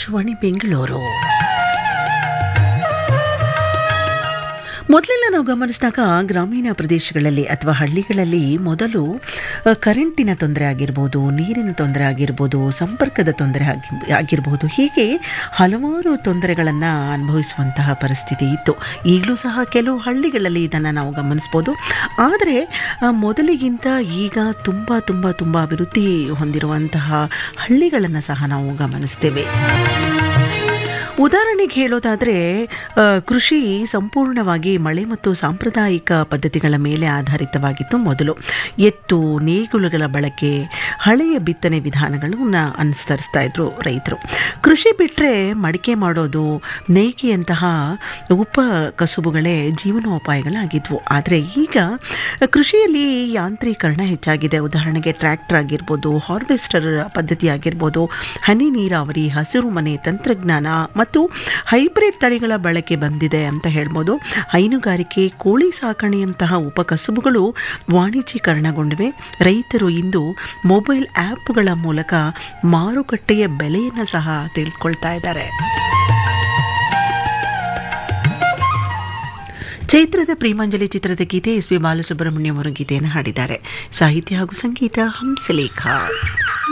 ಆಕಾಶವಾಣಿ ಬೆಂಗಳೂರು ಮೊದಲೆಲ್ಲ ನಾವು ಗಮನಿಸಿದಾಗ ಗ್ರಾಮೀಣ ಪ್ರದೇಶಗಳಲ್ಲಿ ಅಥವಾ ಹಳ್ಳಿಗಳಲ್ಲಿ ಮೊದಲು ಅ, ಕರೆಂಟಿನ ತೊಂದರೆ ಆಗಿರ್ಬೋದು ನೀರಿನ ತೊಂದರೆ ಆಗಿರ್ಬೋದು ಸಂಪರ್ಕದ ತೊಂದರೆ ಆಗಿ ಆಗಿರ್ಬೋದು ಹೀಗೆ ಹಲವಾರು ತೊಂದರೆಗಳನ್ನು ಅನುಭವಿಸುವಂತಹ ಪರಿಸ್ಥಿತಿ ಇತ್ತು ಈಗಲೂ ಸಹ ಕೆಲವು ಹಳ್ಳಿಗಳಲ್ಲಿ ಇದನ್ನು ನಾವು ಗಮನಿಸ್ಬೋದು ಆದರೆ ಆ, ಮೊದಲಿಗಿಂತ ಈಗ ತುಂಬ ತುಂಬ ತುಂಬ ಅಭಿವೃದ್ಧಿ ಹೊಂದಿರುವಂತಹ ಹಳ್ಳಿಗಳನ್ನು ಸಹ ನಾವು ಗಮನಿಸ್ತೇವೆ ಉದಾಹರಣೆಗೆ ಹೇಳೋದಾದರೆ ಆ, ಕೃಷಿ ಸಂಪೂರ್ಣವಾಗಿ ಮಳೆ ಮತ್ತು ಸಾಂಪ್ರದಾಯಿಕ ಪದ್ಧತಿಗಳ ಮೇಲೆ ಆಧಾರಿತವಾಗಿತ್ತು ಮೊದಲು ಎತ್ತು ನೇಗುಲುಗಳ ಬಳಕೆ ಹಳೆಯ ಬಿತ್ತನೆ ವಿಧಾನಗಳನ್ನು ಅನುಸರಿಸ್ತಾ ಇದ್ರು ರೈತರು ಕೃಷಿ ಬಿಟ್ಟರೆ ಮಡಿಕೆ ಮಾಡೋದು ನೇಯ್ಗೆಯಂತಹ ಉಪ ಕಸುಬುಗಳೇ ಜೀವನೋಪಾಯಗಳಾಗಿದ್ವು ಆದರೆ ಈಗ ಕೃಷಿಯಲ್ಲಿ ಯಾಂತ್ರೀಕರಣ ಹೆಚ್ಚಾಗಿದೆ ಉದಾಹರಣೆಗೆ ಟ್ರ್ಯಾಕ್ಟರ್ ಆಗಿರ್ಬೋದು ಹಾರ್ವೆಸ್ಟರ್ ಪದ್ಧತಿ ಆಗಿರ್ಬೋದು ಹನಿ ನೀರಾವರಿ ಹಸಿರು ಮನೆ ತಂತ್ರಜ್ಞಾನ ಮತ್ತು ಹೈಬ್ರಿಡ್ ತಳಿಗಳ ಬಳಕೆ ಬಂದಿದೆ ಅಂತ ಹೇಳ್ಬೋದು ಹೈನುಗಾರಿಕೆ ಕೋಳಿ ಸಾಕಣೆಯಂತಹ ಉಪಕಸುಬುಗಳು ವಾಣಿಜ್ಯೀಕರಣಗೊಂಡಿವೆ ರೈತರು ಇಂದು ಮೊಬೈಲ್ ಆ್ಯಪ್ಗಳ ಮೂಲಕ ಮಾರುಕಟ್ಟೆಯ ಬೆಲೆಯನ್ನು ಸಹ ತಿಳಿದುಕೊಳ್ತಾ ಇದ್ದಾರೆ ಚೈತ್ರದ ಪ್ರೇಮಾಂಜಲಿ ಚಿತ್ರದ ಗೀತೆ ಎಸ್ ಪಿ ಬಾಲಸುಬ್ರಹ್ಮಣ್ಯಂ ಅವರು ಗೀತೆಯನ್ನು ಹಾಡಿದ್ದಾರೆ ಸಾಹಿತ್ಯ ಹಾಗೂ ಸಂಗೀತ ಹಂಸಲೇಖ